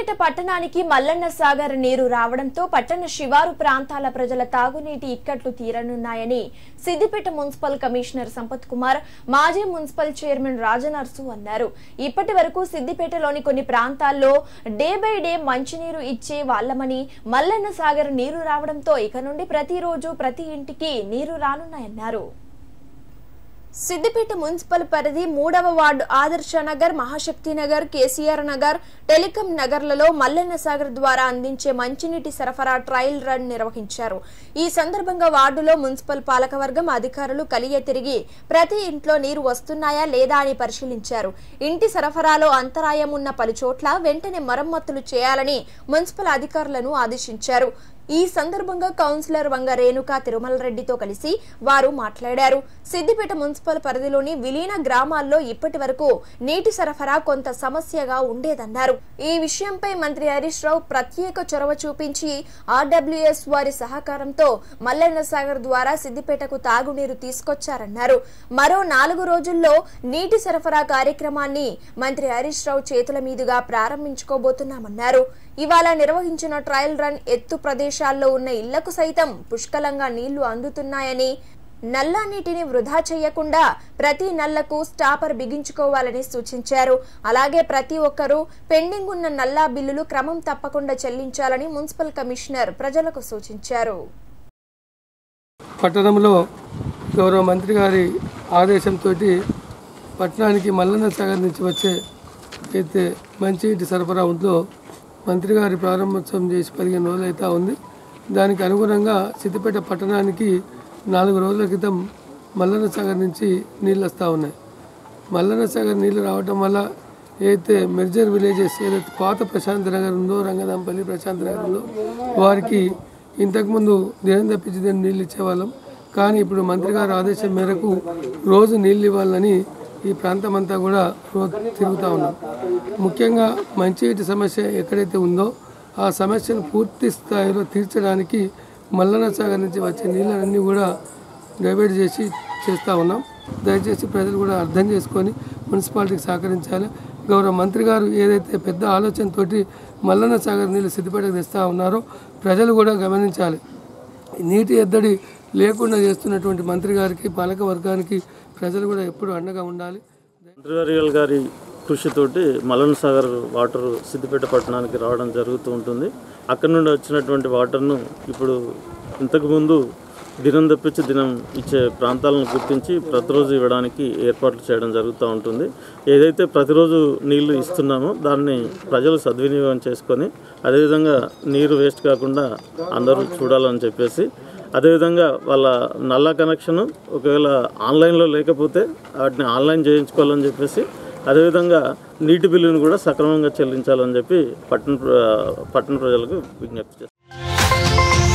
సిద్దిపేట పట్టణానికి మల్లన్న సాగర్ నీరు రావడంతో పట్టణ శివారు ప్రాంతాల ప్రజల తాగునీటి ఇక్కట్లు తీరనున్నాయని సిద్దిపేట మున్సిపల్ కమిషనర్ సంపత్ కుమార్ మాజీ మున్సిపల్ చైర్మన్ రాజనర్సు అన్నారు ఇప్పటి వరకు సిద్దిపేటలోని కొన్ని ప్రాంతాల్లో డే బై డే మంచినీరు ఇచ్చే వాళ్లమని మల్లన్న సాగర్ నీరు రావడంతో ఇక నుండి ప్రతిరోజు ప్రతి ఇంటికి నీరు రానున్నాయన్నారు సిద్దిపేట మున్సిపల్ పరిధి మూడవ ward Adarsh Nagar Mahashakti Nagar KCR Nagar telecom నగర్లలో మల్లన్న సాగర్ ద్వారా అందించే మంచినీటి సరఫరా ట్రయల్ రన్ నిర్వహించారు ఈ సందర్భంగా వార్డులో మున్సిపల్ పాలకవర్గం అధికారులు కలియ తిరిగి ప్రతి ఇంట్లో నీరు వస్తున్నాయా లేదా అని పరిశీలించారు ఇంటి సరఫరాలో అంతరాయం ఉన్న పలు చోట్ల వెంటనే మరమ్మతులు చేయాలని మున్సిపల్ అధికారులను ఆదేశించారు ఈ సందర్భంగా కౌన్సిలర్ వంగ రేణుక తిరుమల రెడ్డితో కలిసి వారు మాట్లాడారు సిద్దిపేట మున్సిపల్ పరిధిలోని విలీన గ్రామాల్లో ఇప్పటి వరకు నీటి సరఫరా కొంత సమస్యగా ఉండేదన్నారు ఈ విషయంపై మంత్రి హరీష్ రావు ప్రత్యేక చొరవ చూపించి ఆర్డబ్ల్యూఎస్ వారి సహకారంతో మల్లన్న సాగర్ ద్వారా సిద్దిపేటకు తాగునీరు తీసుకొచ్చారన్నారు మరో నాలుగు రోజుల్లో నీటి సరఫరా కార్యక్రమాన్ని మంత్రి హరీష్ రావు చేతుల మీదుగా ప్రారంభించుకోబోతున్నామన్నారు ఇవాళ నిర్వహించిన ట్రయల్ రన్ ఎత్తు ప్రదేశాల్లో ఉన్న ఇళ్లకు సైతం పుష్కలంగా నీళ్లు అందుతున్నాయని నల్లా నీటిని వృధా చేయకుండా ప్రతి నల్లకు స్టాపర్ బిగించుకోవాలని సూచించారు అలాగే ప్రతి ఒక్కరూ పెండింగ్ ఉన్న నల్లా బిల్లులు క్రమం తప్పకుండా చెల్లించాలని మున్సిపల్ కమిషనర్ ప్రజలకు సూచించారు పట్టణంలో గౌరవ మంత్రి గారి ఆదేశంతో పట్టణానికి మల్లన్న సాగర్ నుంచి వచ్చే అయితే మంచి ఇంటి సరఫరా ఉందో మంత్రి గారి ప్రారంభోత్సవం చేసి పదిహేను రోజులు అయితే ఉంది దానికి అనుగుణంగా సిద్దిపేట పట్టణానికి నాలుగు రోజుల క్రితం మల్లన్న సాగర్ నుంచి నీళ్ళు వస్తూ ఉన్నాయి మల్లన్న సాగర్ నీళ్ళు రావటం వల్ల ఏదైతే మెర్జర్ విలేజెస్ ఏదైతే పాత ప్రశాంత్ నగర్ ఉందో రంగదాంపల్లి ప్రశాంత్ నగర్ ఉందో వారికి ఇంతకుముందు దినం తప్పించి దినం నీళ్ళు ఇచ్చేవాళ్ళం కానీ ఇప్పుడు మంత్రి గారి ఆదేశం మేరకు రోజు నీళ్ళు ఇవ్వాలని ఈ ప్రాంతం అంతా కూడా రోజు తిరుగుతూ ఉన్నాం ముఖ్యంగా మంచినీటి సమస్య ఎక్కడైతే ఉందో ఆ సమస్యను పూర్తి స్థాయిలో తీర్చడానికి మల్లన్న సాగర్ నుంచి వచ్చే నీళ్ళన్నీ కూడా డైవర్ట్ చేసి చేస్తూ ఉన్నాం దయచేసి ప్రజలు కూడా అర్థం చేసుకొని మున్సిపాలిటీకి సహకరించాలి గౌరవ మంత్రి గారు ఏదైతే పెద్ద ఆలోచనతోటి మల్లన్న సాగర్ నీళ్ళు సిద్దిపేటకు తెస్తూ ఉన్నారో ప్రజలు కూడా గమనించాలి నీటి ఎద్దడి లేకుండా చేస్తున్నటువంటి మంత్రి గారికి పాలక వర్గానికి ప్రజలు కూడా ఎప్పుడు అండగా ఉండాలి మంత్రివర్యుల గారి కృషితోటి మలన్ సాగర్ వాటర్ సిద్దిపేట పట్టణానికి రావడం జరుగుతూ ఉంటుంది అక్కడ నుండి వచ్చినటువంటి వాటర్ను ఇప్పుడు ఇంతకుముందు దినం తప్పించి దినం ఇచ్చే ప్రాంతాలను గుర్తించి ప్రతిరోజు ఇవ్వడానికి ఏర్పాట్లు చేయడం జరుగుతూ ఉంటుంది ఏదైతే ప్రతిరోజు నీళ్లు ఇస్తున్నామో దాన్ని ప్రజలు సద్వినియోగం చేసుకొని అదేవిధంగా నీరు వేస్ట్ కాకుండా అందరూ చూడాలని చెప్పేసి అదేవిధంగా వాళ్ళ నల్ల కనెక్షన్ ఒకవేళ ఆన్లైన్లో లేకపోతే వాటిని ఆన్లైన్ చేయించుకోవాలని చెప్పేసి అదేవిధంగా నీటి బిల్లును కూడా సక్రమంగా చెల్లించాలని చెప్పి పట్టణ ప్ర- పట్టణ ప్రజలకు విజ్ఞప్తి చేస్తాం